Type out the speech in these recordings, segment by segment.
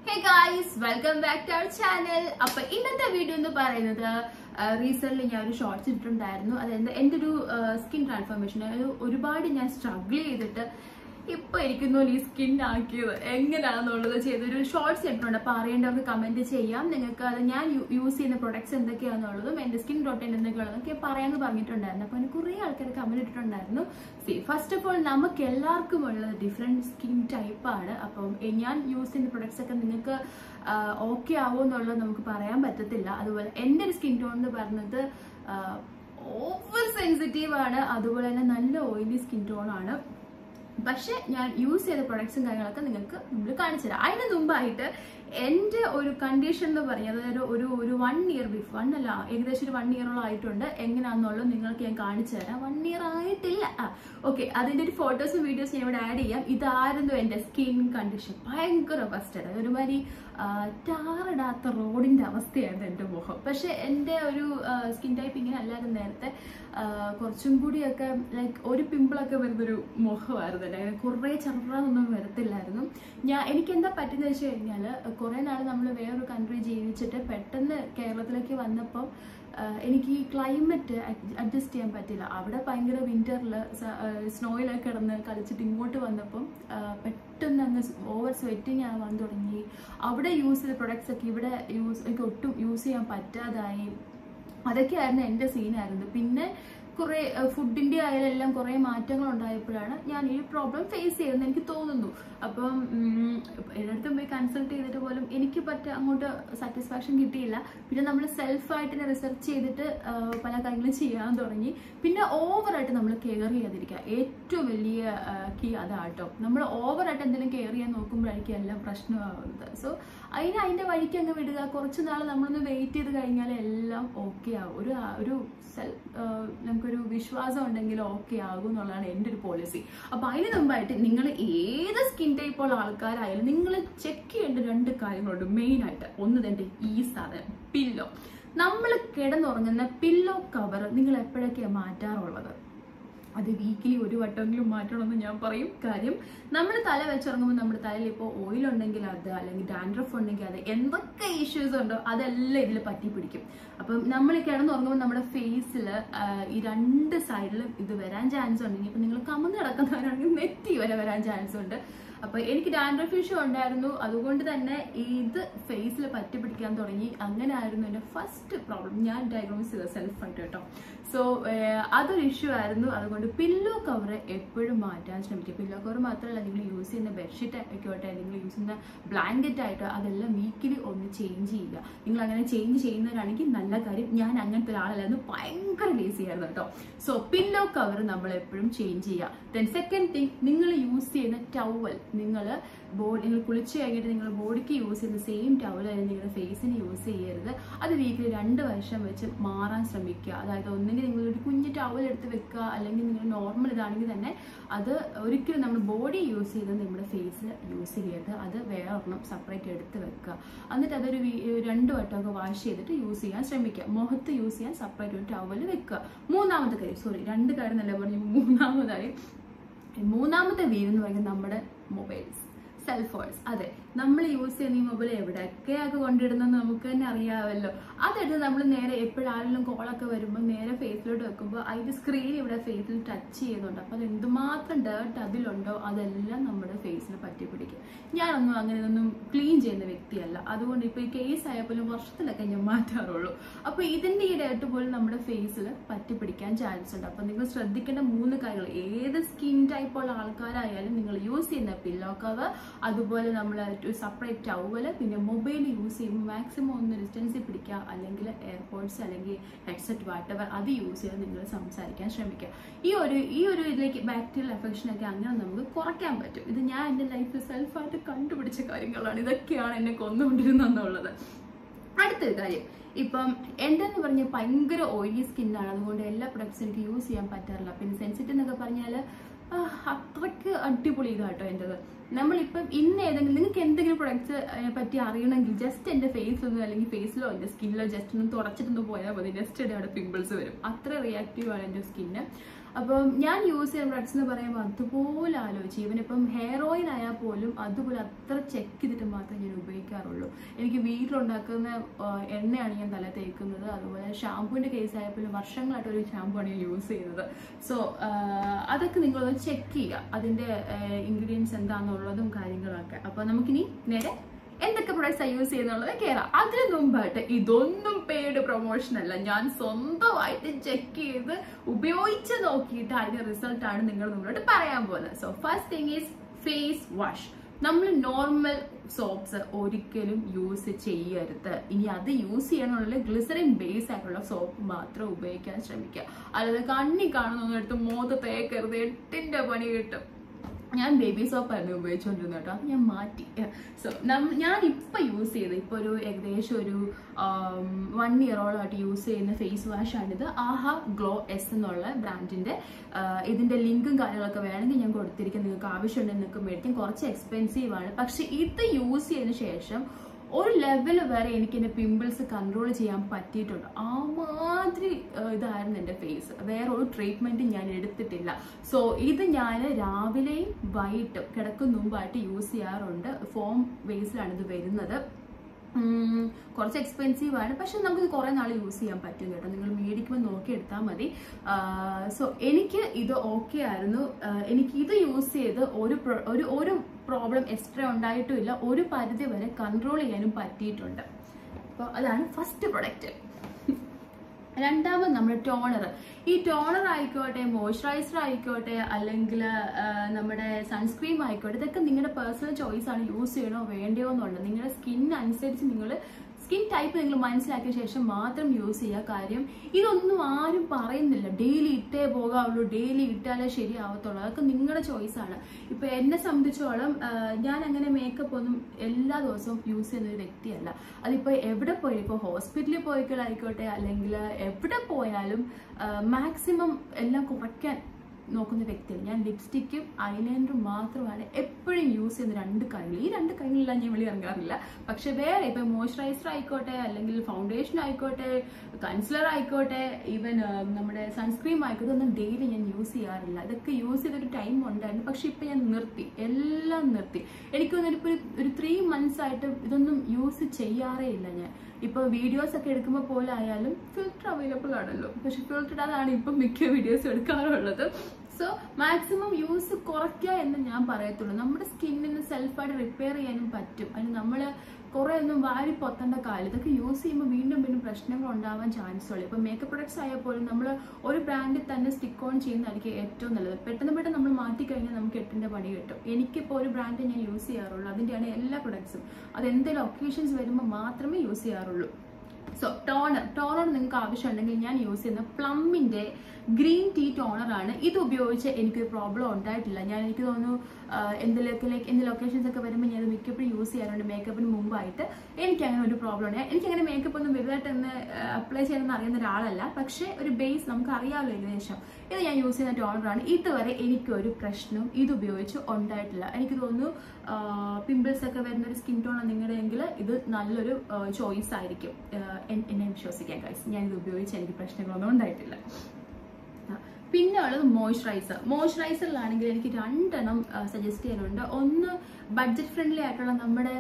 hey guys welcome back to our channel അപ്പൊ ഇന്നത്തെ video എന്ന് പറയുന്നത് റീസെന്റ് ഞാൻ ഒരു ഷോർട്സ് ഇട്ടിട്ടുണ്ടായിരുന്നു അതായത് എന്റെ ഒരു സ്കിൻ ട്രാൻസ്ഫോർമേഷൻ അതായത് ഒരുപാട് ഞാൻ സ്ട്രഗിൾ ചെയ്തിട്ട് ഇപ്പൊ ഇരിക്കുന്നു ഈ സ്കിൻ ആക്കിയത് എങ്ങനെയാണെന്നുള്ളത് ചെയ്തൊരു ഷോർട്സ് ഇട്ടിട്ടുണ്ട് അപ്പൊ അറിയേണ്ടവർക്ക് കമന്റ് ചെയ്യാം നിങ്ങൾക്ക് അത് ഞാൻ യൂസ് ചെയ്യുന്ന പ്രൊഡക്ട്സ് എന്തൊക്കെയാണെന്നുള്ളതും എന്റെ സ്കിൻ റൊട്ടീൻ എന്തൊക്കെയാണെന്നൊക്കെ പറയാന്ന് പറഞ്ഞിട്ടുണ്ടായിരുന്നു അപ്പൊ എനിക്ക് കുറെ ആൾക്കാർ കമന്റ് ഇട്ടിട്ടുണ്ടായിരുന്നു സി ഫസ്റ്റ് ഓഫ് ഓൾ നമുക്ക് എല്ലാവർക്കും ഉള്ളത് ഡിഫറെന്റ് സ്കിൻ ടൈപ്പാണ് അപ്പം എ- ഞാൻ യൂസ് ചെയ്യുന്ന പ്രൊഡക്ട്സ് ഒക്കെ നിങ്ങൾക്ക് ഓക്കെ ആവുമോ എന്നുള്ളത് നമുക്ക് പറയാൻ പറ്റത്തില്ല അതുപോലെ എൻ്റെ ഒരു സ്കിൻ ടോൺ എന്ന് പറയുന്നത് ഓവർ സെൻസിറ്റീവ് ആണ് അതുപോലെ തന്നെ നല്ല ഓയിലി സ്കിൻ ടോൺ ആണ് പക്ഷെ ഞാൻ യൂസ് ചെയ്ത പ്രൊഡക്ട്സും കാര്യങ്ങളൊക്കെ നിങ്ങൾക്ക് മുമ്പിൽ കാണിച്ചു തരാം അതിന് മുമ്പായിട്ട് എൻ്റെ ഒരു കണ്ടീഷൻ എന്ന് പറഞ്ഞത് അതായത് ഒരു ഒരു വൺ ഇയർ ബിഫ് വൺ അല്ല ഏകദേശം ഒരു വൺ ഇയറോളം ആയിട്ടുണ്ട് എങ്ങനെയാണെന്നുള്ളത് നിങ്ങൾക്ക് ഞാൻ കാണിച്ചു തരാം വൺ ഇയർ ആയിട്ടില്ല ആ ഓക്കെ അതിൻ്റെ ഒരു ഫോട്ടോസും വീഡിയോസും ഞാൻ ഇവിടെ ആഡ് ചെയ്യാം ഇതായിരുന്നു എൻ്റെ സ്കിൻ കണ്ടീഷൻ ഭയങ്കര ഫസ്റ്റ് അതായത് ഒരുമാതിരി ആ, ടാറിടാത്ത റോഡിന്റെ അവസ്ഥയായിരുന്നു എൻ്റെ മുഖം പക്ഷെ എൻ്റെ ഒരു സ്കിൻ ടൈപ്പ് ഇങ്ങനെ അല്ലായിരുന്നു നേരത്തെ ആ, കുറച്ചും കൂടിയൊക്കെ ലൈക്ക് ഒരു പിമ്പിളൊക്കെ വരുന്നൊരു മുഖമായിരുന്നു എൻ്റെ അങ്ങനെ കുറേ ചെറുതൊന്നും വരത്തില്ലായിരുന്നു ഞാൻ എനിക്ക് എന്താ പറ്റുന്നത് വെച്ച് കഴിഞ്ഞാൽ കുറേ നാൾ നമ്മൾ വേറൊരു കൺട്രി ജീവിച്ചിട്ട് പെട്ടെന്ന് കേരളത്തിലേക്ക് വന്നപ്പോൾ ആഹ് എനിക്ക് ഈ ക്ലൈമറ്റ് അഡ്ജസ്റ്റ് ചെയ്യാൻ പറ്റില്ല അവിടെ ഭയങ്കര വിന്ററിൽ സ്നോയിലൊക്കെ കിടന്ന് കളിച്ചിട്ട് ഇങ്ങോട്ട് വന്നപ്പം ആഹ് പെട്ടെന്ന് അങ്ങ് ഓവർ സ്വെറ്റിങ് ആവാൻ തുടങ്ങി അവിടെ യൂസ് ചെയ്ത പ്രൊഡക്ട്സ് ഒക്കെ ഇവിടെ യൂസ് എനിക്ക് ഒട്ടും യൂസ് ചെയ്യാൻ പറ്റാതായി അതൊക്കെയായിരുന്നു എൻ്റെ സീനായിരുന്നു പിന്നെ കുറേ ഫുഡിൻ്റെ ആയാലും എല്ലാം കുറേ മാറ്റങ്ങൾ ഉണ്ടായപ്പോഴാണ് ഞാൻ ഈ പ്രോബ്ലം ഫേസ് ചെയ്തതെന്ന് എനിക്ക് തോന്നുന്നു അപ്പം ഉം, എല്ലായിടത്തും പോയി കൺസൾട്ട് ചെയ്തിട്ട് പോലും എനിക്ക് പറ്റ അങ്ങോട്ട് സാറ്റിസ്ഫാക്ഷൻ കിട്ടിയില്ല പിന്നെ നമ്മൾ സെൽഫായിട്ട് തന്നെ റിസർച്ച് ചെയ്തിട്ട് ആ, പല കാര്യങ്ങളും ചെയ്യാൻ തുടങ്ങി പിന്നെ ഓവറായിട്ട് നമ്മൾ കെയർ ചെയ്യാതിരിക്കുക ഏറ്റവും വലിയ കീ അതാട്ടോ നമ്മൾ ഓവറായിട്ട് എന്തെങ്കിലും കെയർ ചെയ്യാൻ നോക്കുമ്പോഴായിരിക്കും എല്ലാം പ്രശ്നമാവുന്നത് സോ അതിന് അതിൻ്റെ വഴിക്ക് അങ്ങ് വിടുക കുറച്ച് നാൾ നമ്മളൊന്ന് വെയിറ്റ് ചെയ്ത് കഴിഞ്ഞാൽ എല്ലാം ഓക്കെ ആവും ഒരു ഒരു സെൽ നമുക്കൊരു വിശ്വാസം ഉണ്ടെങ്കിൽ ഓക്കെ ആകും എന്നുള്ളതാണ് എൻ്റെ ഒരു പോളിസി അപ്പൊ അതിന് മുമ്പായിട്ട് നിങ്ങൾ ഏത് സ്കിൻ ടൈപ്പ് ഉള്ള ആൾക്കാരായാലും നിങ്ങൾ ചെക്ക് ചെയ്യേണ്ട രണ്ട് കാര്യങ്ങളുണ്ട് മെയിൻ ആയിട്ട് ഒന്ന് തന്നെ ഈ സാധനം പില്ലോ നമ്മൾ കിടന്നുറങ്ങുന്ന പില്ലോ കവർ നിങ്ങൾ എപ്പോഴൊക്കെയാണ് മാറ്റാറുള്ളത് അത് വീക്കിലി ഒരു വട്ടമെങ്കിലും മാറ്റണമെന്ന് ഞാൻ പറയും കാര്യം നമ്മൾ തല വെച്ചിറങ്ങുമ്പോൾ നമ്മുടെ തലയിൽ ഇപ്പോൾ ഓയിൽ ഉണ്ടെങ്കിൽ അത് അല്ലെങ്കിൽ ഡാൻഡ്രഫ് ഉണ്ടെങ്കിൽ അത് എന്തൊക്കെ ഇഷ്യൂസ് ഉണ്ടോ അതെല്ലാം ഇതിൽ പറ്റി പിടിക്കും അപ്പം നമ്മൾ കിടന്നുറങ്ങുമ്പോൾ നമ്മുടെ ഫേസിൽ ഈ രണ്ട് സൈഡിലും ഇത് വരാൻ ചാൻസ് ഉണ്ട് ഇനിയിപ്പോൾ നിങ്ങൾ കമന്ന് കിടക്കുന്നവരാണെങ്കിൽ നെറ്റി വരെ വരാൻ ചാൻസ് ഉണ്ട് അപ്പൊ എനിക്ക് ഡാൻഡ്രഫ് ഇഷ്യൂ ഉണ്ടായിരുന്നു അതുകൊണ്ട് തന്നെ ഇത് ഫേസിൽ പറ്റി പിടിക്കാൻ തുടങ്ങി അങ്ങനെ ആയിരുന്നു എൻ്റെ ഫസ്റ്റ് പ്രോബ്ലം ഞാൻ ഡയഗ്നോസ് ചെയ്ത സെൽഫായിട്ട് കേട്ടോ സോ അതൊരു ഇഷ്യൂ ആയിരുന്നു അതുകൊണ്ട് പില്ലോ കവർ എപ്പോഴും മാറ്റാൻ ശ്രമിക്കുക പില്ലോ കവർ മാത്രമല്ല നിങ്ങൾ യൂസ് ചെയ്യുന്ന ബെഡ്ഷീറ്റ് ആയിക്കോട്ടെ നിങ്ങൾ യൂസ് ചെയ്യുന്ന ബ്ലാങ്കറ്റ് ആയിട്ടോ അതെല്ലാം വീക്കിലി ഒന്ന് ചേഞ്ച് ചെയ്യുക നിങ്ങൾ അങ്ങനെ ചേഞ്ച് ചെയ്യുന്നവരാണെങ്കിൽ നല്ല കാര്യം ഞാൻ അങ്ങനത്തെ ഒരാളല്ലായിരുന്നു ഭയങ്കര ലേസി ആയിരുന്നു കേട്ടോ സോ പില്ലോ കവർ നമ്മൾ എപ്പോഴും ചേഞ്ച് ചെയ്യുക ദെൻ സെക്കൻഡ് തിങ് നിങ്ങൾ യൂസ് ചെയ്യുന്ന ടവൽ നിങ്ങൾ ബോഡി നിങ്ങൾ കുളിച്ച് കഴിഞ്ഞിട്ട് നിങ്ങൾ ബോഡിക്ക് യൂസ് ചെയ്യുന്ന സെയിം ടവൽ ആയിരുന്നു നിങ്ങളുടെ ഫേസിന് യൂസ് ചെയ്യരുത് അത് വീക്കിലി രണ്ട് വർഷം വെച്ച് മാറാൻ ശ്രമിക്കുക അതായത് ഒന്നെങ്കിൽ നിങ്ങൾ ഒരു കുഞ്ഞു ടവൽ എടുത്ത് വെക്കുക അല്ലെങ്കിൽ നിങ്ങൾ നോർമൽ ഇതാണെങ്കിൽ തന്നെ അത് ഒരിക്കലും നമ്മൾ ബോഡി യൂസ് ചെയ്ത് നമ്മുടെ ഫേസിൽ യൂസ് ചെയ്യരുത് അത് വേറെ ഒരെണ്ണം സെപ്പറേറ്റ് എടുത്ത് വെക്കുക എന്നിട്ട് അതൊരു വീ- രണ്ട് വട്ടമൊക്കെ വാഷ് ചെയ്തിട്ട് യൂസ് ചെയ്യാൻ ശ്രമിക്കുക മുഖത്ത് യൂസ് ചെയ്യാൻ സെപ്പറേറ്റ് ഒരു ടവൽ വെക്കുക മൂന്നാമത്തെ കാര്യം സോറി രണ്ട് കാര്യം നല്ല പറഞ്ഞു മൂന്നാമതായി മൂന്നാമത്തെ വീട് എന്ന് പറയുന്നത് നമ്മുടെ മൊബൈൽസ് സെൽഫോൺസ് അതെ നമ്മൾ യൂസ് ചെയ്യുന്ന ഈ മൊബൈൽ എവിടെയൊക്കെയൊക്കെ കൊണ്ടിടുന്നെന്ന് നമുക്ക് തന്നെ അറിയാമല്ലോ അതെടുത്ത് നമ്മൾ നേരെ എപ്പോഴാണെങ്കിലും കോളൊക്കെ വരുമ്പോൾ നേരെ ഫേസിലോട്ട് വെക്കുമ്പോൾ അതിന്റെ സ്ക്രീൻ ഇവിടെ ഫേസിൽ ടച്ച് ചെയ്യുന്നുണ്ട് അപ്പോൾ അത് എന്തുമാത്രം ഡേർട്ട് അതിലുണ്ടോ അതെല്ലാം നമ്മുടെ ഫേസിൽ പറ്റി പിടിക്കും ഞാനൊന്നും അങ്ങനെ ഒന്നും ക്ലീൻ ചെയ്യുന്ന വ്യക്തിയല്ല അതുകൊണ്ട് ഇപ്പോൾ ഈ കേസ് ആയപ്പോലും വർഷത്തിലൊക്കെ ഞാൻ മാറ്റാറുള്ളൂ അപ്പോൾ ഇതിന്റെ ഈ ഡേർട്ട് പോലും നമ്മുടെ ഫേസിൽ പറ്റി പിടിക്കാൻ ചാൻസ് ഉണ്ട് അപ്പോൾ നിങ്ങൾ ശ്രദ്ധിക്കേണ്ട മൂന്ന് കാര്യങ്ങൾ ഏത് സ്കിൻ ടൈപ്പ് ഉള്ള ആൾക്കാരായാലും നിങ്ങൾ യൂസ് ചെയ്യുന്ന പില്ലോ കവർ അതുപോലെ നമ്മൾ ഒരു സെപ്പറേറ്റ് ടവല് പിന്നെ മൊബൈൽ യൂസ് ചെയ്യുമ്പോൾ മാക്സിമം ഒന്ന് ഡിസ്റ്റൻസിൽ പിടിക്കുക അല്ലെങ്കിൽ എയർപോർട്സ് അല്ലെങ്കിൽ ഹെഡ്സെറ്റ് വാട്ടവർ അത് യൂസ് ചെയ്ത് നിങ്ങൾ സംസാരിക്കാൻ ശ്രമിക്കുക ഈ ഒരു ഈ ഒരു ഇതിലേക്ക് ബാക്ടീരിയൽ എഫക്ഷൻ ഒക്കെ അങ്ങനെ നമുക്ക് കുറയ്ക്കാൻ പറ്റും ഇത് ഞാൻ എൻ്റെ ലൈഫിൽ സെൽഫായിട്ട് കണ്ടുപിടിച്ച കാര്യങ്ങളാണ് ഇതൊക്കെയാണ് എന്നെ കൊന്നുകൊണ്ടിരുന്നെന്നുള്ളത് അടുത്തൊരു കാര്യം ഇപ്പം എൻ്റെ എന്ന് പറഞ്ഞാൽ ഭയങ്കര ഓയിലി സ്കിന്നാണ് അതുകൊണ്ട് എല്ലാ പ്രൊഡക്ട്സും എനിക്ക് യൂസ് ചെയ്യാൻ പറ്റാറില്ല പിന്നെ സെൻസിറ്റീവ് എന്നൊക്കെ പറഞ്ഞാൽ അത്രയ്ക്ക് അടിപൊളി ഇതാട്ടോ എൻ്റെത് നമ്മളിപ്പം ഇന്ന് ഏതെങ്കിലും നിങ്ങൾക്ക് എന്തെങ്കിലും പ്രൊഡക്ട്സ് പറ്റി അറിയണമെങ്കിൽ ജസ്റ്റ് എൻ്റെ ഫേസിലൊന്നും അല്ലെങ്കിൽ ഫേസിലോ എൻ്റെ സ്കിന്നിലോ ജസ്റ്റ് ഒന്ന് തുടച്ചിട്ടൊന്ന് പോയാൽ മതി ജസ്റ്റ് അവിടെ പിമ്പിൾസ് വരും അത്ര റിയാക്റ്റീവ് ആണ് എൻ്റെ സ്കിന്ന് അപ്പം ഞാൻ യൂസ് ചെയ്യുന്ന പ്രൊഡക്ട്സ് എന്ന് പറയുമ്പോൾ അതുപോലെ ആലോചിച്ച് ഈവൻ ഇപ്പം ഹെയർ ഓയിൽ ആയാൽ പോലും അതുപോലെ അത്ര ചെക്ക് ചെയ്തിട്ട് മാത്രമേ ഞാൻ ഉപയോഗിക്കാറുള്ളൂ എനിക്ക് വീട്ടിലുണ്ടാക്കുന്ന ആ, എണ്ണയാണ് ഞാൻ തല തേക്കുന്നത് അതുപോലെ ഷാമ്പൂവിൻ്റെ കേസ് ആയപ്പോഴും വർഷങ്ങളായിട്ട് ഒരു ഷാമ്പൂയാണ് ഞാൻ യൂസ് ചെയ്യുന്നത് സോ അതൊക്കെ നിങ്ങളൊന്ന് ചെക്ക് ചെയ്യുക അതിൻ്റെ ഇൻഗ്രീഡിയൻസ് എന്താണെന്നുള്ളതും കാര്യങ്ങളൊക്കെ അപ്പോൾ നമുക്കിനി നേരെ എന്തൊക്കെ പ്രൊഡക്ട്സ് യൂസ് ചെയ്യുന്നുള്ളത് കയറാം അതിന് മുമ്പായിട്ട് ഇതൊന്നും പെയ്ഡ് പ്രൊമോഷൻ അല്ല ഞാൻ സ്വന്തമായിട്ട് ചെക്ക് ചെയ്ത് ഉപയോഗിച്ച് നോക്കിയിട്ട് അതിന്റെ റിസൾട്ട് ആണ് നിങ്ങൾ നമ്മളോട് പറയാൻ പോകുന്നത് so first thing is face wash നമ്മൾ നോർമൽ സോപ്സ് ഒരിക്കലും യൂസ് ചെയ്യരുത് ഇനി അത് യൂസ് ചെയ്യണമെങ്കിൽ ഗ്ലിസറിൻ ബേസ് ആയിട്ടുള്ള സോപ്പ് മാത്രം ഉപയോഗിക്കാൻ ശ്രമിക്കുക അല്ലാതെ കണ്ണി കാണുന്നൊന്നും എടുത്ത് മോത്ത് തേക്കരുത് എട്ടിന്റെ പണി കിട്ടും ഞാൻ ബേബി സോപ്പായിരുന്നു ഉപയോഗിച്ചുകൊണ്ടിരുന്നത് കേട്ടോ അത് ഞാൻ മാറ്റി സോ ഞാൻ ഇപ്പൊ യൂസ് ചെയ്ത് ഇപ്പൊ ഒരു ഏകദേശം ഒരു വൺ ഇയറോളമായിട്ട് യൂസ് ചെയ്യുന്ന ഫേസ് വാഷ് ആണിത് ആഹാ ഗ്ലോ എസ് എന്നുള്ള ബ്രാൻഡിന്റെ ഇതിന്റെ ലിങ്കും കാര്യങ്ങളൊക്കെ വേണമെങ്കിൽ ഞാൻ കൊടുത്തിരിക്കും നിങ്ങൾക്ക് ആവശ്യമുണ്ടെങ്കിൽ നിങ്ങൾക്ക് മേടിക്കും കുറച്ച് എക്സ്പെൻസീവ് ആണ് പക്ഷെ ഇത് യൂസ് ചെയ്തതിന് ശേഷം ഒരു ലെവൽ വരെ എനിക്ക് എന്റെ പിമ്പിൾസ് കൺട്രോൾ ചെയ്യാൻ പറ്റിയിട്ടുണ്ട് ആ മാതിരി ഏഹ്, ഇതായിരുന്നു എൻ്റെ ഫേസ് വേറെ ഒരു ട്രീറ്റ്മെന്റ് ഞാൻ എടുത്തിട്ടില്ല സോ ഇത് ഞാൻ രാവിലെയും വൈകിട്ടും കിടക്കും മുമ്പായിട്ട് യൂസ് ചെയ്യാറുണ്ട് ഫോം ബേസിലാണ് ഇത് വരുന്നത് ഉം, കുറച്ച് എക്സ്പെൻസീവ് ആണ് പക്ഷെ നമുക്ക് കുറെ നാൾ യൂസ് ചെയ്യാൻ പറ്റും കേട്ടോ നിങ്ങൾ മേടിക്കുമ്പോൾ നോക്കി എടുത്താൽ മതി സോ എനിക്ക് ഇത് ഓക്കെ ആയിരുന്നു ആ, എനിക്ക് ഇത് യൂസ് ചെയ്ത് ഒരു pro- ഒരു ഒരു പ്രോബ്ലം എക്സ്ട്രാ ഉണ്ടായിട്ടുമില്ല ഒരു പരിധി വരെ കൺട്രോൾ ചെയ്യാനും പറ്റിയിട്ടുണ്ട് അപ്പോൾ അതാണ് ഫസ്റ്റ് പ്രൊഡക്റ്റ് രണ്ടാമത് നമ്മുടെ ടോണർ ഈ ടോണർ ആയിക്കോട്ടെ മോയ്സ്ചറൈസർ ആയിക്കോട്ടെ അല്ലെങ്കിൽ നമ്മുടെ സൺസ്ക്രീം ആയിക്കോട്ടെ ഇതൊക്കെ നിങ്ങളുടെ പേഴ്സണൽ ചോയ്സ് ആണ് യൂസ് ചെയ്യണോ വേണ്ടയോ എന്നുള്ളത് നിങ്ങളുടെ സ്കിൻ അനുസരിച്ച് നിങ്ങൾ സ്കിൻ ടൈപ്പ് നിങ്ങൾ മനസ്സിലാക്കിയ ശേഷം മാത്രം യൂസ് ചെയ്യുക കാര്യം ഇതൊന്നും ആരും പറയുന്നില്ല ഡെയിലി ഇട്ടേ പോകാവുള്ളൂ ഡെയിലി ഇട്ടാലേ ശരിയാവത്തുള്ളൂ അതൊക്കെ നിങ്ങളുടെ ചോയ്സ് ആണ് ഇപ്പൊ എന്നെ സംബന്ധിച്ചോളം ആ, ഞാൻ അങ്ങനെ മേക്കപ്പ് ഒന്നും എല്ലാ ദിവസവും യൂസ് ചെയ്യുന്ന ഒരു വ്യക്തിയല്ല അതിപ്പോ എവിടെ പോയി ഇപ്പോൾ ഹോസ്പിറ്റലിൽ പോയിക്കളായിക്കോട്ടെ അല്ലെങ്കിൽ എവിടെ പോയാലും മാക്സിമം എല്ലാം കുറയ്ക്കാൻ നോക്കുന്ന വ്യക്തിയാണ് ഞാൻ ലിപ്സ്റ്റിക്കും ഐലൈനറും മാത്രമാണ് എപ്പോഴും യൂസ് ചെയ്യുന്ന രണ്ട് കൈകൾ ഈ രണ്ട് കൈകളിലാണ് ഞാൻ വെളി ഇറങ്ങാറില്ല പക്ഷെ വേറെ ഇപ്പൊ മോയ്സ്ചറൈസർ ആയിക്കോട്ടെ അല്ലെങ്കിൽ ഫൗണ്ടേഷൻ ആയിക്കോട്ടെ കൺസിലർ ആയിക്കോട്ടെ ഈവൻ നമ്മുടെ സൺസ്ക്രീം ആയിക്കോട്ടെ ഇതൊന്നും ഡെയിലി ഞാൻ യൂസ് ചെയ്യാറില്ല ഇതൊക്കെ യൂസ് ചെയ്തൊരു ടൈം ഉണ്ടായിരുന്നു പക്ഷെ ഇപ്പൊ ഞാൻ നിർത്തി എല്ലാം നിർത്തി എനിക്ക് തോന്നുന്നു ഇപ്പൊ ഒരു- ഒരു ത്രീ മന്ത്സ് ആയിട്ട് ഇതൊന്നും യൂസ് ചെയ്യാറേ ഇല്ല ഞാൻ ഇപ്പൊ വീഡിയോസ് ഒക്കെ എടുക്കുമ്പോൾ പോലെ ആയാലും ഫിൽറ്റർ അവൈലബിൾ ആണല്ലോ പക്ഷെ ഫിൽറ്റർ ഇടാതാണ് ഇപ്പൊ മിക്ക വീഡിയോസ് എടുക്കാറുള്ളത് സോ മാക്സിമം യൂസ് കുറയ്ക്കുക എന്ന് ഞാൻ പറയത്തുള്ളൂ നമ്മുടെ സ്കിന്നിന് സെൽഫായിട്ട് റിപ്പയർ ചെയ്യാനും പറ്റും അതിന് നമ്മൾ കുറെ ഒന്നും വാരി പൊത്തേണ്ട കാലം ഇതൊക്കെ യൂസ് ചെയ്യുമ്പോൾ വീണ്ടും വീണ്ടും പ്രശ്നങ്ങൾ ഉണ്ടാവാൻ ചാൻസ് ഉള്ളു ഇപ്പൊ മേക്കപ്പ് പ്രൊഡക്ട്സ് ആയാൽ പോലും നമ്മൾ ഒരു ബ്രാൻഡിൽ തന്നെ സ്റ്റിക്ക് ഓൺ ചെയ്യുന്നതായിരിക്കും ഏറ്റവും നല്ലത് പെട്ടെന്ന് പെട്ടെന്ന് നമ്മൾ മാറ്റി കഴിഞ്ഞാൽ നമുക്ക് എട്ടിന്റെ പണി കിട്ടും എനിക്കിപ്പോൾ ഒരു ബ്രാൻഡ് ഞാൻ യൂസ് ചെയ്യാറുള്ളൂ അതിന്റെയാണ് എല്ലാ പ്രൊഡക്ട്സും അത് എന്തെങ്കിലും ഒക്കേഷൻസ് വരുമ്പോൾ മാത്രമേ യൂസ് ചെയ്യാറുള്ളൂ സോ ടോണർ ടോണർ നിങ്ങൾക്ക് ആവശ്യമുണ്ടെങ്കിൽ ഞാൻ യൂസ് ചെയ്യുന്ന പ്ലമ്മിന്റെ ഗ്രീൻ ടീ ടോണർ ആണ് ഇത് ഉപയോഗിച്ച് എനിക്കൊരു പ്രോബ്ലം ഉണ്ടായിട്ടില്ല ഞാൻ എനിക്ക് തോന്നുന്നു ആഹ് എന്തിലൊക്കെ ലൈക്ക് എന്ത് ലൊക്കേഷൻസ് ഒക്കെ വരുമ്പോൾ ഞാൻ മിക്കപ്പോഴും യൂസ് ചെയ്യാറുണ്ട് മേക്കപ്പിന് മുമ്പായിട്ട് എനിക്ക് അങ്ങനെ ഒരു പ്രോബ്ലം ഉണ്ട് എനിക്ക് അങ്ങനെ മേക്കപ്പ് ഒന്നും വലുതായിട്ട് എന്ന് അപ്ലൈ ചെയ്യണമെന്ന് അറിയുന്ന ഒരാളല്ല പക്ഷേ ഒരു ബേസ് നമുക്ക് അറിയാമല്ലോ ഏകദേശം ഇത് ഞാൻ യൂസ് ചെയ്യുന്ന ടോണറാണ് ഇതുവരെ എനിക്കൊരു പ്രശ്നവും ഇത് ഉപയോഗിച്ച് ഉണ്ടായിട്ടില്ല എനിക്ക് തോന്നുന്നു പിമ്പിൾസ് ഒക്കെ വരുന്ന ഒരു സ്കിൻ ടോൺ നിങ്ങളുടെയെങ്കിൽ ഇത് നല്ലൊരു ചോയ്സ് ആയിരിക്കും ആഹ് എൻ- എന്നെ വിശ്വസിക്കാൻ കഴിച്ചു ഞാൻ ഇത് ഉപയോഗിച്ച് എനിക്ക് പ്രശ്നങ്ങളൊന്നും ഉണ്ടായിട്ടില്ല ആ, പിന്നെ ഉള്ളത് മോയ്സ്ചറൈസർ മോയ്സ്ചറൈസറിലാണെങ്കിൽ എനിക്ക് രണ്ടെണ്ണം സജസ്റ്റ് ചെയ്യാനുണ്ട് ഒന്ന് ബഡ്ജറ്റ് ഫ്രണ്ട്ലി ആയിട്ടുള്ള നമ്മുടെ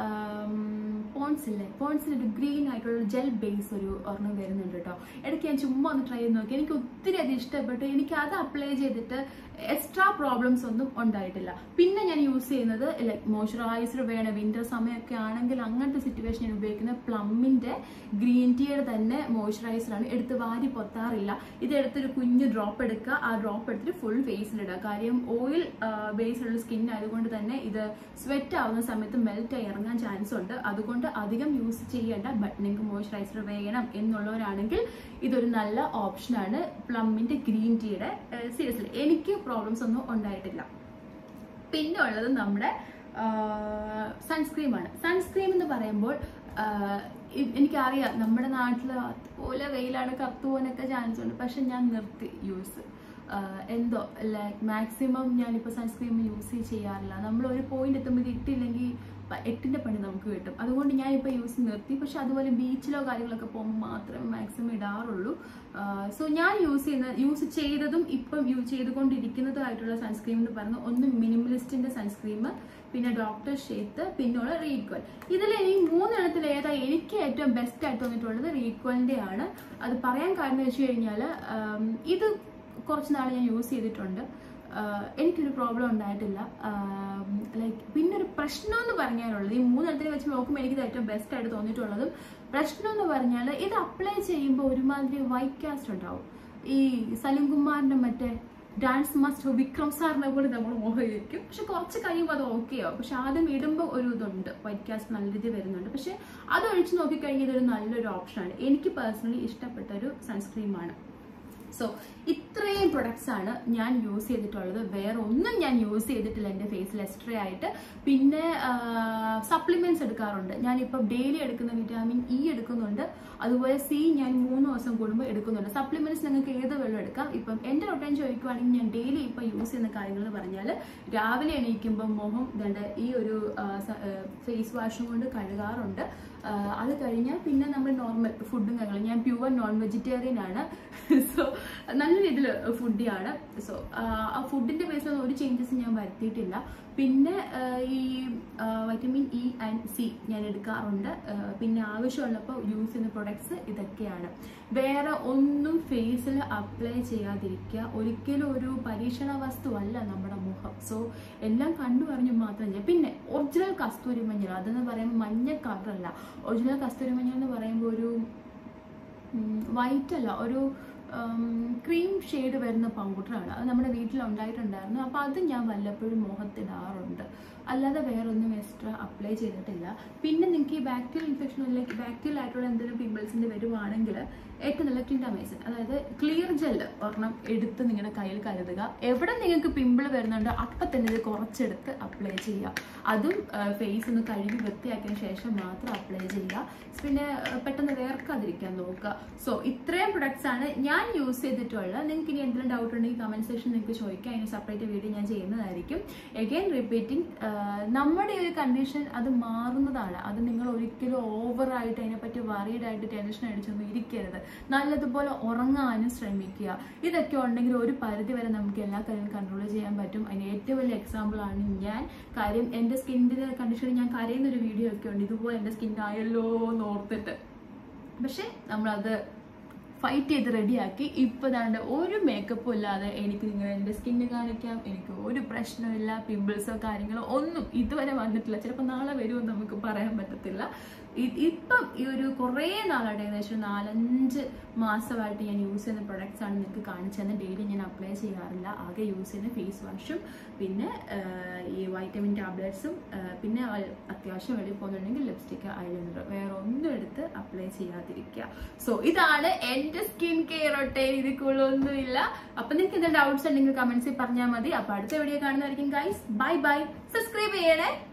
പോൺസ് ഇല്ലേ പോൺസിൽ ഒരു ഗ്രീൻ ആയിട്ടുള്ള ജെൽ ബേസ് ഒരു ഒരെണ്ണം വരുന്നുണ്ട് കേട്ടോ ഇടയ്ക്ക് ഞാൻ ചുമ്മാ ഒന്ന് ട്രൈ ചെയ്ത് നോക്കി എനിക്ക് ഒത്തിരി അത് ഇഷ്ടപ്പെട്ടു എനിക്ക് അത് അപ്ലൈ ചെയ്തിട്ട് എക്സ്ട്രാ പ്രോബ്ലംസ് ഒന്നും ഉണ്ടായിട്ടില്ല പിന്നെ ഞാൻ യൂസ് ചെയ്യുന്നത് ലൈക്ക് മോയ്സ്ചറൈസർ വേണം വിന്റർ സമയമൊക്കെ ആണെങ്കിൽ അങ്ങനത്തെ സിറ്റുവേഷൻ ഞാൻ ഉപയോഗിക്കുന്ന പ്ലമ്മിന്റെ ഗ്രീൻ ടീയുടെ തന്നെ moisturizer ആണ് എടുത്ത് വാരി പൊത്താറില്ല ഇത് എടുത്തൊരു കുഞ്ഞ് ഡ്രോപ്പ് എടുക്കുക ആ ഡ്രോപ്പ് എടുത്തിട്ട് ഫുൾ ഫേസിലിടുക കാര്യം ഓയിൽ ബേസിലുള്ള സ്കിൻ ആയതുകൊണ്ട് തന്നെ ഇത് സ്വെറ്റ് ആവുന്ന സമയത്ത് മെൽറ്റ് ആയി ഇറങ്ങാൻ ചാൻസ് ഉണ്ട് അതുകൊണ്ട് അധികം യൂസ് ചെയ്യേണ്ട ബട്ട് നിങ്ങൾക്ക് മോയ്സ്ചറൈസർ വേണം എന്നുള്ളവരാണെങ്കിൽ ഇതൊരു നല്ല ഓപ്ഷനാണ് പ്ലമ്മിന്റെ ഗ്രീൻ ടീയുടെ സീരിയസ്ലി എനിക്ക് പ്രോബ്ലംസ് ഒന്നും ഉണ്ടായിട്ടില്ല പിന്നെ ഉള്ളത് നമ്മുടെ സൺസ്ക്രീമാണ് സൺസ്ക്രീം എന്ന് പറയുമ്പോൾ ആഹ് ഇ- എനിക്കറിയാം നമ്മുടെ നാട്ടിൽ അതുപോലെ വെയിലാണ് കത്തു പോകാനൊക്കെ ചാൻസ് ഉണ്ട് പക്ഷെ ഞാൻ നിർത്തി യൂസ് എന്തോ ലൈക്ക് മാക്സിമം ഞാനിപ്പോൾ സൺസ്ക്രീം യൂസ് ചെയ്യാറില്ല നമ്മൾ ഒരു പോയിന്റ് എത്തുമ്പോൾ ഇത് ഇട്ടില്ലെങ്കിൽ പ- എട്ടിന്റെ പണി നമുക്ക് കിട്ടും അതുകൊണ്ട് ഞാൻ ഇപ്പോൾ യൂസ് നിർത്തി പക്ഷെ അതുപോലെ ബീച്ചിലോ കാര്യങ്ങളൊക്കെ പോകുമ്പോൾ മാത്രമേ മാക്സിമം ഇടാറുള്ളൂ സോ ഞാൻ യൂസ് ചെയ്യുന്ന യൂസ് ചെയ്തതും ഇപ്പം യൂസ് ചെയ്തുകൊണ്ടിരിക്കുന്നതുമായിട്ടുള്ള സൺസ്ക്രീം എന്ന് പറയുന്നത് ഒന്ന് മിനിമലിസ്റ്റിന്റെ സൺസ്ക്രീം പിന്നെ ഡോക്ടർ ഷേത്ത് പിന്നുള്ള റീക്വൽ ഇതിൽ ഈ മൂന്നെണ്ണത്തിൽ ഏതാ എനിക്ക് ഏറ്റവും ബെസ്റ്റ് ആയിട്ട് തോന്നിയിട്ടുള്ളത് റീക്വലിന്റെ ആണ് അത് പറയാൻ കാരണം എന്ന് വെച്ച് കഴിഞ്ഞാൽ ഇത് കുറച്ച് നാൾ ഞാൻ യൂസ് ചെയ്തിട്ടുണ്ട് ആഹ് എനിക്കൊരു പ്രോബ്ലം ഉണ്ടായിട്ടില്ല ലൈക്ക് പിന്നെ ഒരു പ്രശ്നം എന്ന് പറഞ്ഞാലുള്ളത് ഈ മൂന്നെണ്ണത്തിൽ വെച്ച് നോക്കുമ്പോൾ എനിക്ക് ഇത് ഏറ്റവും ബെസ്റ്റ് ആയിട്ട് തോന്നിയിട്ടുള്ളതും പ്രശ്നം എന്ന് പറഞ്ഞാൽ ഇത് അപ്ലൈ ചെയ്യുമ്പോൾ ഒരുമാതിരി വൈറ്റ് കാസ്റ്റ് ഉണ്ടാവും ഈ സലിം കുമാറിന്റെ മറ്റേ ഡാൻസ് മാസ്റ്റർ വിക്രം സാറിനെ പോലെ നമ്മൾ മോഹിക്കും പക്ഷെ കുറച്ച് കഴിയുമ്പോൾ അത് ഓക്കെ ആവും പക്ഷെ ആദ്യം ഇടുമ്പോൾ ഒരു ഇതുണ്ട് വൈറ്റ് കാസ്റ്റ് നല്ല രീതിയിൽ വരുന്നുണ്ട് പക്ഷെ അത് ഒഴിച്ച് നോക്കിക്കഴിഞ്ഞാൽ ഇതൊരു നല്ലൊരു ഓപ്ഷനാണ് എനിക്ക് പേഴ്സണലി ഇഷ്ടപ്പെട്ട ഒരു സൺസ്ക്രീമാണ് സോ ഇത്രയും പ്രൊഡക്ട്സ് ആണ് ഞാൻ യൂസ് ചെയ്തിട്ടുള്ളത് വേറെ ഒന്നും ഞാൻ യൂസ് ചെയ്തിട്ടില്ല എൻ്റെ ഫേസിൽ എക്സ്ട്രാ ആയിട്ട് പിന്നെ സപ്ലിമെന്റ്സ് എടുക്കാറുണ്ട് ഞാനിപ്പം ഡെയിലി എടുക്കുന്ന വിറ്റാമിൻ ഇ എടുക്കുന്നുണ്ട് അതുപോലെ സി ഞാൻ മൂന്ന് ദിവസം കൂടുമ്പോൾ എടുക്കുന്നുണ്ട് സപ്ലിമെന്റ്സ് നിങ്ങൾക്ക് ഏത് വെള്ളം എടുക്കാം ഇപ്പം എൻ്റെ റൊട്ടൈൻ ചോദിക്കുവാണെങ്കിൽ ഞാൻ ഡെയിലി ഇപ്പം യൂസ് ചെയ്യുന്ന കാര്യങ്ങൾ എന്ന് പറഞ്ഞാൽ രാവിലെ എണീക്കുമ്പോൾ മുഖം ദണ്ട് ഈ ഒരു ഫേസ് വാഷും കൊണ്ട് കഴുകാറുണ്ട് ആ, അത് കഴിഞ്ഞാൽ പിന്നെ നമ്മൾ നോർമൽ ഫുഡും കാര്യങ്ങളും ഞാൻ പ്യുവർ നോൺ വെജിറ്റേറിയൻ ആണ് സോ നല്ല രീതിയിൽ ഫുഡിയാണ് സോ ആ ഫുഡിന്റെ ബേസിലൊന്നും ഒരു ചേഞ്ചസ് ഞാൻ വരുത്തിയിട്ടില്ല പിന്നെ ആ, ഈ വൈറ്റമിൻ ഇ ആൻഡ് സി ഞാൻ എടുക്കാറുണ്ട് ആ, പിന്നെ ആവശ്യമുള്ളപ്പോൾ യൂസ് ചെയ്യുന്ന പ്രൊഡക്ട്സ് ഇതൊക്കെയാണ് വേറെ ഒന്നും ഫേസിൽ അപ്ലൈ ചെയ്യാതിരിക്കുക ഒരിക്കലും ഒരു പരീക്ഷണ വസ്തുവല്ല നമ്മുടെ മുഖം സോ എല്ലാം കണ്ടു പറഞ്ഞു മാത്രം ചെയ്യാം പിന്നെ ഒറിജിനൽ കസ്തൂരി മഞ്ഞൾ അതെന്ന് പറയുമ്പോൾ മഞ്ഞ കളറല്ല ഒറിജിനൽ കസ്തൂരി മഞ്ഞൾ എന്ന് പറയുമ്പോൾ ഒരു വൈറ്റ് അല്ല ഒരു ക്രീം ഷെയ്ഡ് വരുന്ന പൗഡറാണ് അത് നമ്മുടെ വീട്ടിൽ ഉണ്ടായിട്ടുണ്ടായിരുന്നു അപ്പോൾ അത് ഞാൻ വല്ലപ്പോഴും മുഖത്തിടാറുണ്ട് അല്ലാതെ വേറൊന്നും എക്സ്ട്രാ അപ്ലൈ ചെയ്തിട്ടില്ല പിന്നെ നിങ്ങൾക്ക് ഈ ബാക്ടീരിയൽ ഇൻഫെക്ഷൻ അല്ലെങ്കിൽ ബാക്ടീരിയൽ ആയിട്ടുള്ള എന്തെങ്കിലും പിമ്പിൾസിൻ്റെ വരുവാണെങ്കിൽ ഏറ്റവും നല്ല ക്ലിൻഡമൈസിൻ അതായത് ക്ലിയർ ജെല്ല് ഒരെണ്ണം എടുത്ത് നിങ്ങളുടെ കയ്യിൽ കരുതുക എവിടെ നിങ്ങൾക്ക് പിമ്പിൾ വരുന്നുണ്ടോ അപ്പം തന്നെ ഇത് കുറച്ചെടുത്ത് അപ്ലൈ ചെയ്യുക അതും ഫേസ് ഒന്ന് കഴുകി വൃത്തിയാക്കിയതിന് ശേഷം മാത്രം അപ്ലൈ ചെയ്യുക പിന്നെ ആ, പെട്ടെന്ന് വേർക്കാതിരിക്കാൻ നോക്കുക സോ ഇത്രയും പ്രൊഡക്ട്സ് ആണ് ഞാൻ യൂസ് ചെയ്തിട്ടുള്ളത് നിങ്ങൾക്ക് ഇനി എന്തെങ്കിലും ഡൗട്ട് ഉണ്ടെങ്കിൽ കമന്റ് സെക്ഷൻ നിങ്ങൾക്ക് ചോദിക്കാം അതിന് സെപ്പറേറ്റ് വീഡിയോ ഞാൻ ചെയ്യുന്നതായിരിക്കും എഗെയിൻ റിപ്പീറ്റിംഗ് നമ്മുടെ ഈ ഒരു കണ്ടീഷൻ അത് മാറുന്നതാണ് അത് നിങ്ങൾ ഒരിക്കലും ഓവറായിട്ട് അതിനെപ്പറ്റി വറീഡ് ആയിട്ട് ടെൻഷൻ അടിച്ചൊന്നും ഇരിക്കരുത് നല്ലതുപോലെ ഉറങ്ങാനും ശ്രമിക്കുക ഇതൊക്കെ ഉണ്ടെങ്കിൽ ഒരു പരിധി വരെ നമുക്ക് എല്ലാ കാര്യങ്ങളും കൺട്രോൾ ചെയ്യാൻ പറ്റും അതിന് ഏറ്റവും വലിയ എക്സാമ്പിൾ ആണ് ഞാൻ കാര്യം എൻ്റെ സ്കിന്നിൻ്റെ കണ്ടീഷൻ ഞാൻ കരയുന്ന ഒരു വീഡിയോ ഒക്കെ ഉണ്ട് ഇതുപോലെ എൻ്റെ സ്കിൻ ആയല്ലോ എന്ന് ഓർത്തിട്ട് പക്ഷെ നമ്മളത് ഫൈറ്റ് ചെയ്ത് റെഡിയാക്കി ഇപ്പൊ ദാണ്ട് ഒരു മേക്കപ്പും ഇല്ലാതെ എനിക്ക് നിങ്ങൾ എൻ്റെ സ്കിന്ന് കാണിക്കാം എനിക്ക് ഒരു പ്രശ്നമില്ല പിമ്പിൾസോ കാര്യങ്ങളോ ഒന്നും ഇതുവരെ വന്നിട്ടില്ല ചിലപ്പോൾ നാളെ വരുമെന്ന് നമുക്ക് പറയാൻ പറ്റത്തില്ല ഇ- ഇപ്പം ഈ ഒരു കുറേ നാളായിട്ട് ഏകദേശം നാലഞ്ച് മാസമായിട്ട് ഞാൻ യൂസ് ചെയ്യുന്ന പ്രൊഡക്ട്സ് ആണ് നിങ്ങൾക്ക് കാണിച്ചു തന്നെ ഡെയിലി ഞാൻ അപ്ലൈ ചെയ്യാറില്ല ആകെ യൂസ് ചെയ്യുന്ന ഫേസ് വാഷും പിന്നെ ആ, ഈ വൈറ്റമിൻ ടാബ്ലറ്റ്സും പിന്നെ അ- അത്യാവശ്യം വെളിയിൽ പോകുന്നുണ്ടെങ്കിൽ ലിപ്സ്റ്റിക്ക് ഐലൈനർ വേറെ ഒന്നും എടുത്ത് അപ്ലൈ ചെയ്യാതിരിക്കുക സോ ഇതാണ് എന്റെ സ്കിൻ കെയർ ഒട്ടേൻ ഇത് കൂടുതലൊന്നുമില്ല അപ്പൊ നിങ്ങൾക്ക് എന്തെങ്കിലും ഡൗട്ട്സ് ഉണ്ടെങ്കിൽ കമന്റ്സിൽ പറഞ്ഞാൽ മതി അപ്പൊ അടുത്ത വീഡിയോ കാണുന്നതായിരിക്കും ഗൈസ് ബൈ ബൈ സബ്സ്ക്രൈബ് ചെയ്യണേ